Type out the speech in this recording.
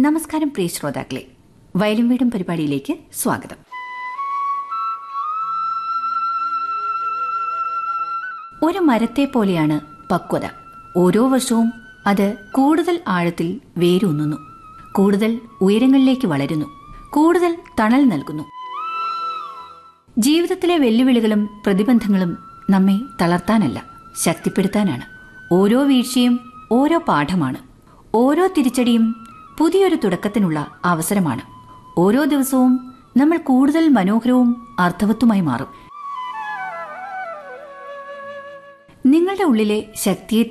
നമസ്കാരം പ്രിയ ശ്രോതാക്കളെ വയലും വീടും പരിപാടിയിലേക്ക് സ്വാഗതം ഒരു മരത്തെ പോലെയാണ് പക്വത ഓരോ വർഷവും അത് കൂടുതൽ ആഴത്തിൽ വേരൂന്നുന്നു കൂടുതൽ ഉയരങ്ങളിലേക്ക് വളരുന്നു കൂടുതൽ തണൽ നൽകുന്നു ജീവിതത്തിലെ വെല്ലുവിളികളും പ്രതിബന്ധങ്ങളും നമ്മെ തളർത്താനല്ല ശക്തിപ്പെടുത്താനാണ് ഓരോ വീഴ്ചയും ഓരോ പാഠമാണ് ഓരോ തിരിച്ചടിയും പുതിയൊരു തുടക്കത്തിനുള്ള അവസരമാണ് ഓരോ ദിവസവും നമ്മൾ കൂടുതൽ മനോഹരവും അർത്ഥവത്തുമായി മാറും നിങ്ങളുടെ ഉള്ളിലെ ശക്തിയെ